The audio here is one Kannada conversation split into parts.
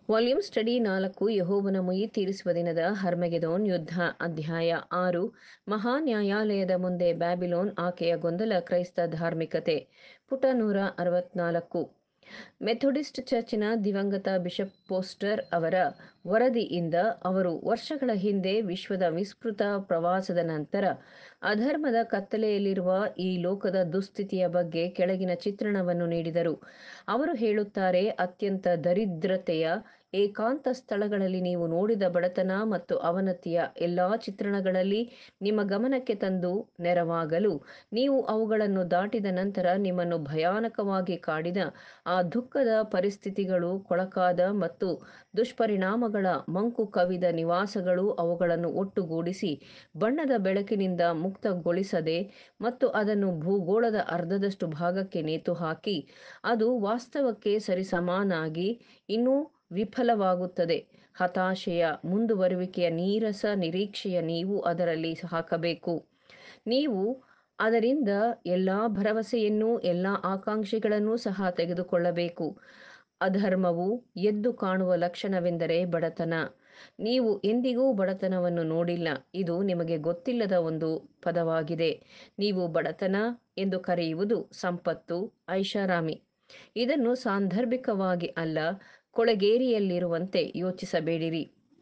ವಾಲ್ಯೂಮ್ ಸ್ಟಡಿ ನಾಲ್ಕು ಯೆಹೋವನ ಮುಯಿ ತೀರಿಸುವ ದಿನದ ಹರ್ಮೆಗೆದೋನ್ ಯುದ್ಧ ಅಧ್ಯಾಯ ಆರು ಮಹಾನ್ಯಾಯಾಲಯದ ಮುಂದೆ ಬ್ಯಾಬಿಲೋನ್ ಆಕೆಯ ಗೊಂದಲ ಕ್ರೈಸ್ತ ಧಾರ್ಮಿಕತೆ ಪುಟ ನೂರ ಅರವತ್ನಾಲ್ಕು ಮೆಥೋಡಿಸ್ಟ್ ಚರ್ಚಿನ ದಿವಂಗತ ಬಿಷಪ್ ಪೋಸ್ಟರ್ ಅವರ ವರದಿಯಿಂದ ಅವರು ವರ್ಷಗಳ ಹಿಂದೆ ವಿಶ್ವದ ವಿಸ್ತೃತ ಪ್ರವಾಸದ ನಂತರ ಅಧರ್ಮದ ಕತ್ತಲೆಯಲ್ಲಿರುವ ಈ ಲೋಕದ ದುಸ್ಥಿತಿಯ ಬಗ್ಗೆ ಕೆಳಗಿನ ಚಿತ್ರಣವನ್ನು ನೀಡಿದರು ಅವರು ಹೇಳುತ್ತಾರೆ ಅತ್ಯಂತ ದರಿದ್ರತೆಯ ಏಕಾಂತ ಸ್ಥಳಗಳಲ್ಲಿ ನೀವು ನೋಡಿದ ಬಡತನ ಮತ್ತು ಅವನತಿಯ ಎಲ್ಲಾ ಚಿತ್ರಣಗಳಲ್ಲಿ ನಿಮ್ಮ ಗಮನಕ್ಕೆ ತಂದು ನೆರವಾಗಲು ನೀವು ಅವುಗಳನ್ನು ದಾಟಿದ ನಂತರ ನಿಮ್ಮನ್ನು ಭಯಾನಕವಾಗಿ ಕಾಡಿದ ಆ ದುಃಖದ ಪರಿಸ್ಥಿತಿಗಳು ಕೊಳಕಾದ ಮತ್ತು ದುಷ್ಪರಿಣಾಮಗಳ ಮಂಕು ಕವಿದ ನಿವಾಸಗಳು ಅವುಗಳನ್ನು ಒಟ್ಟುಗೂಡಿಸಿ ಬಣ್ಣದ ಬೆಳಕಿನಿಂದ ಮುಕ್ತಗೊಳಿಸದೆ ಮತ್ತು ಅದನ್ನು ಭೂಗೋಳದ ಅರ್ಧದಷ್ಟು ಭಾಗಕ್ಕೆ ನೇತುಹಾಕಿ ಅದು ವಾಸ್ತವಕ್ಕೆ ಸರಿಸಮಾನಾಗಿ ಇನ್ನೂ ವಿಫಲವಾಗುತ್ತದೆ ಹತಾಶೆಯ ಮುಂದುವರುವಿಕೆಯ ನೀರಸ ನಿರೀಕ್ಷೆಯ ನೀವು ಅದರಲ್ಲಿ ಹಾಕಬೇಕು ನೀವು ಅದರಿಂದ ಎಲ್ಲ ಭರವಸೆಯನ್ನು ಎಲ್ಲ ಆಕಾಂಕ್ಷೆಗಳನ್ನು ಸಹ ತೆಗೆದುಕೊಳ್ಳಬೇಕು ಅಧರ್ಮವು ಎದ್ದು ಕಾಣುವ ಲಕ್ಷಣವೆಂದರೆ ಬಡತನ ನೀವು ಎಂದಿಗೂ ಬಡತನವನ್ನು ನೋಡಿಲ್ಲ ಇದು ನಿಮಗೆ ಗೊತ್ತಿಲ್ಲದ ಒಂದು ಪದವಾಗಿದೆ ನೀವು ಬಡತನ ಎಂದು ಕರೆಯುವುದು ಸಂಪತ್ತು ಐಷಾರಾಮಿ ಇದನ್ನು ಸಾಂದರ್ಭಿಕವಾಗಿ ಅಲ್ಲ ಕೊಳಗೇರಿಯಲ್ಲಿರುವಂತೆ ಯೋಚಿಸಬೇಡಿರಿ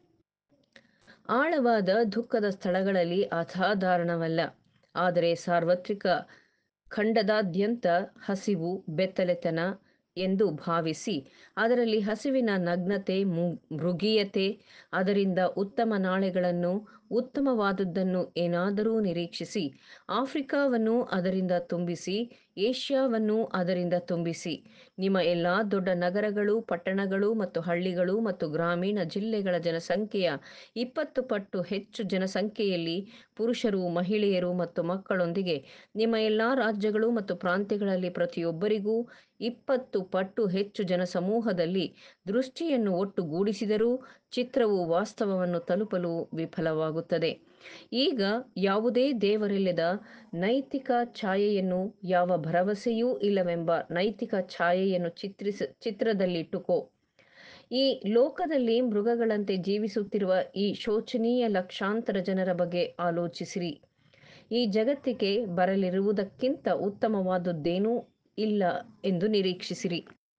ಆಳವಾದ ದುಃಖದ ಸ್ಥಳಗಳಲ್ಲಿ ಅಸಾಧಾರಣವಲ್ಲ ಆದರೆ ಸಾರ್ವತ್ರಿಕ ಖಂಡದಾದ್ಯಂತ ಹಸಿವು ಬೆತ್ತಲೆತನ ಎಂದು ಭಾವಿಸಿ ಅದರಲ್ಲಿ ಹಸಿವಿನ ನಗ್ನತೆ ಮೃಗೀಯತೆ ಅದರಿಂದ ಉತ್ತಮ ನಾಳೆಗಳನ್ನು ಉತ್ತಮವಾದದ್ದನ್ನು ಏನಾದರೂ ನಿರೀಕ್ಷಿಸಿ ಆಫ್ರಿಕಾವನ್ನು ಅದರಿಂದ ತುಂಬಿಸಿ ಏಷ್ಯಾವನ್ನು ಅದರಿಂದ ತುಂಬಿಸಿ ನಿಮ್ಮ ಎಲ್ಲ ದೊಡ್ಡ ನಗರಗಳು ಪಟ್ಟಣಗಳು ಮತ್ತು ಹಳ್ಳಿಗಳು ಮತ್ತು ಗ್ರಾಮೀಣ ಜಿಲ್ಲೆಗಳ ಜನಸಂಖ್ಯೆಯ ಇಪ್ಪತ್ತು ಪಟ್ಟು ಹೆಚ್ಚು ಜನಸಂಖ್ಯೆಯಲ್ಲಿ ಪುರುಷರು ಮಹಿಳೆಯರು ಮತ್ತು ಮಕ್ಕಳೊಂದಿಗೆ ನಿಮ್ಮ ಎಲ್ಲ ರಾಜ್ಯಗಳು ಮತ್ತು ಪ್ರಾಂತ್ಯಗಳಲ್ಲಿ ಪ್ರತಿಯೊಬ್ಬರಿಗೂ ಇಪ್ಪತ್ತು ಪಟ್ಟು ಹೆಚ್ಚು ಜನಸಮೂಹದಲ್ಲಿ ದೃಷ್ಟಿಯನ್ನು ಒಟ್ಟುಗೂಡಿಸಿದರೂ ಚಿತ್ರವು ವಾಸ್ತವವನ್ನು ತಲುಪಲು ವಿಫಲವಾಗುತ್ತದೆ ಈಗ ಯಾವುದೇ ದೇವರಿಲ್ಲದ ನೈತಿಕ ಛಾಯೆಯನ್ನು ಯಾವ ಭರವಸೆಯೂ ಇಲ್ಲವೆಂಬ ನೈತಿಕ ಛಾಯೆಯನ್ನು ಚಿತ್ರಿಸ ಚಿತ್ರದಲ್ಲಿಟ್ಟುಕೋ ಈ ಲೋಕದಲ್ಲಿ ಮೃಗಗಳಂತೆ ಜೀವಿಸುತ್ತಿರುವ ಈ ಶೋಚನೀಯ ಲಕ್ಷಾಂತರ ಜನರ ಬಗ್ಗೆ ಆಲೋಚಿಸಿರಿ ಈ ಜಗತ್ತಿಗೆ ಬರಲಿರುವುದಕ್ಕಿಂತ ಉತ್ತಮವಾದದ್ದೇನೂ ಇಲ್ಲ ಎಂದು ನಿರೀಕ್ಷಿಸಿರಿ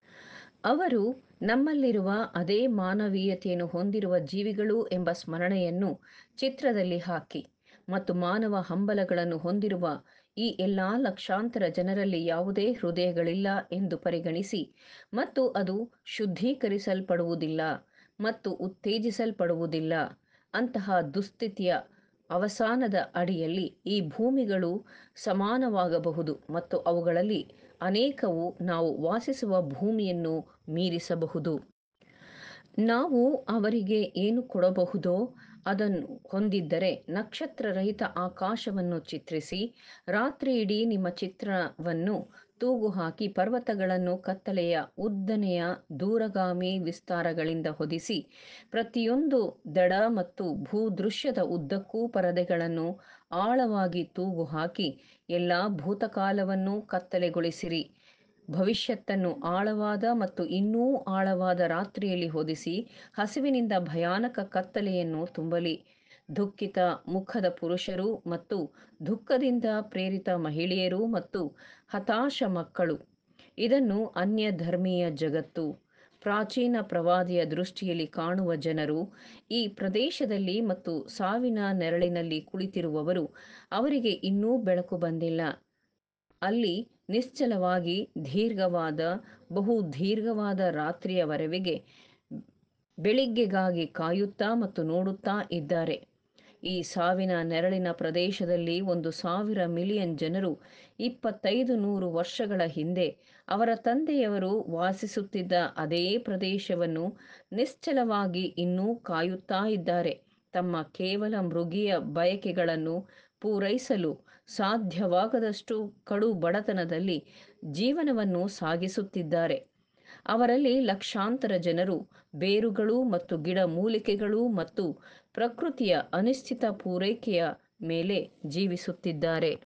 ಅವರು ನಮ್ಮಲ್ಲಿರುವ ಅದೇ ಮಾನವೀಯತೆಯನ್ನು ಹೊಂದಿರುವ ಜೀವಿಗಳು ಎಂಬ ಸ್ಮರಣೆಯನ್ನು ಚಿತ್ರದಲ್ಲಿ ಹಾಕಿ ಮತ್ತು ಮಾನವ ಹಂಬಲಗಳನ್ನು ಹೊಂದಿರುವ ಈ ಎಲ್ಲ ಲಕ್ಷಾಂತರ ಜನರಲ್ಲಿ ಯಾವುದೇ ಹೃದಯಗಳಿಲ್ಲ ಎಂದು ಪರಿಗಣಿಸಿ ಮತ್ತು ಅದು ಶುದ್ಧೀಕರಿಸಲ್ಪಡುವುದಿಲ್ಲ ಮತ್ತು ಉತ್ತೇಜಿಸಲ್ಪಡುವುದಿಲ್ಲ ಅಂತಹ ದುಸ್ಥಿತಿಯ ಅವಸಾನದ ಅಡಿಯಲ್ಲಿ ಈ ಭೂಮಿಗಳು ಸಮಾನವಾಗಬಹುದು ಮತ್ತು ಅವುಗಳಲ್ಲಿ ಅನೇಕವು ನಾವು ವಾಸಿಸುವ ಭೂಮಿಯನ್ನು ಮೀರಿಸಬಹುದು ನಾವು ಅವರಿಗೆ ಏನು ಕೊಡಬಹುದೋ ಅದನ್ನು ಹೊಂದಿದ್ದರೆ ನಕ್ಷತ್ರರಹಿತ ಆಕಾಶವನ್ನು ಚಿತ್ರಿಸಿ ರಾತ್ರಿಯಿಡೀ ನಿಮ್ಮ ಚಿತ್ರವನ್ನು ತೂಗು ಹಾಕಿ ಪರ್ವತಗಳನ್ನು ಕತ್ತಲೆಯ ಉದ್ದನೆಯ ದೂರಗಾಮಿ ವಿಸ್ತಾರಗಳಿಂದ ಹೊದಿಸಿ ಪ್ರತಿಯೊಂದು ದಡ ಮತ್ತು ಭೂದೃಶ್ಯದ ಉದ್ದಕ್ಕೂ ಪರದೆಗಳನ್ನು ಆಳವಾಗಿ ತೂಗು ಹಾಕಿ ಎಲ್ಲ ಭೂತಕಾಲವನ್ನು ಕತ್ತಲೆಗೊಳಿಸಿರಿ ಭವಿಷ್ಯತ್ತನ್ನು ಆಳವಾದ ಮತ್ತು ಇನ್ನೂ ಆಳವಾದ ರಾತ್ರಿಯಲ್ಲಿ ಹೊದಿಸಿ ಹಸಿವಿನಿಂದ ಭಯಾನಕ ಕತ್ತಲೆಯನ್ನು ತುಂಬಲಿ ದುಃಖಿತ ಮುಖದ ಪುರುಷರು ಮತ್ತು ದುಃಖದಿಂದ ಪ್ರೇರಿತ ಮಹಿಳೆಯರು ಮತ್ತು ಹತಾಶ ಮಕ್ಕಳು ಇದನ್ನು ಅನ್ಯ ಧರ್ಮೀಯ ಜಗತ್ತು ಪ್ರಾಚೀನ ಪ್ರವಾದಿಯ ದೃಷ್ಟಿಯಲ್ಲಿ ಕಾಣುವ ಜನರು ಈ ಪ್ರದೇಶದಲ್ಲಿ ಮತ್ತು ಸಾವಿನ ನೆರಳಿನಲ್ಲಿ ಕುಳಿತಿರುವವರು ಅವರಿಗೆ ಇನ್ನೂ ಬೆಳಕು ಬಂದಿಲ್ಲ ಅಲ್ಲಿ ನಿಶ್ಚಲವಾಗಿ ದೀರ್ಘವಾದ ಬಹು ದೀರ್ಘವಾದ ರಾತ್ರಿಯವರೆಗೆ ಬೆಳಿಗ್ಗೆಗಾಗಿ ಕಾಯುತ್ತಾ ಮತ್ತು ನೋಡುತ್ತಾ ಇದ್ದಾರೆ ಈ ಸಾವಿನ ನೆರಳಿನ ಪ್ರದೇಶದಲ್ಲಿ ಒಂದು ಸಾವಿರ ಮಿಲಿಯನ್ ಜನರು ಇಪ್ಪತ್ತೈದು ನೂರು ವರ್ಷಗಳ ಹಿಂದೆ ಅವರ ತಂದೆಯವರು ವಾಸಿಸುತ್ತಿದ್ದ ಅದೇ ಪ್ರದೇಶವನ್ನು ನಿಶ್ಚಲವಾಗಿ ಇನ್ನೂ ಕಾಯುತ್ತಾ ಇದ್ದಾರೆ ತಮ್ಮ ಕೇವಲ ಮೃಗೀಯ ಬಯಕೆಗಳನ್ನು ಪೂರೈಸಲು ಸಾಧ್ಯವಾಗದಷ್ಟು ಕಡು ಬಡತನದಲ್ಲಿ ಜೀವನವನ್ನು ಸಾಗಿಸುತ್ತಿದ್ದಾರೆ ಅವರಲ್ಲಿ ಲಕ್ಷಾಂತರ ಜನರು ಬೇರುಗಳು ಮತ್ತು ಗಿಡಮೂಲಿಕೆಗಳು ಮತ್ತು ಪ್ರಕೃತಿಯ ಅನಿಶ್ಚಿತ ಪೂರೈಕೆಯ ಮೇಲೆ ಜೀವಿಸುತ್ತಿದ್ದಾರೆ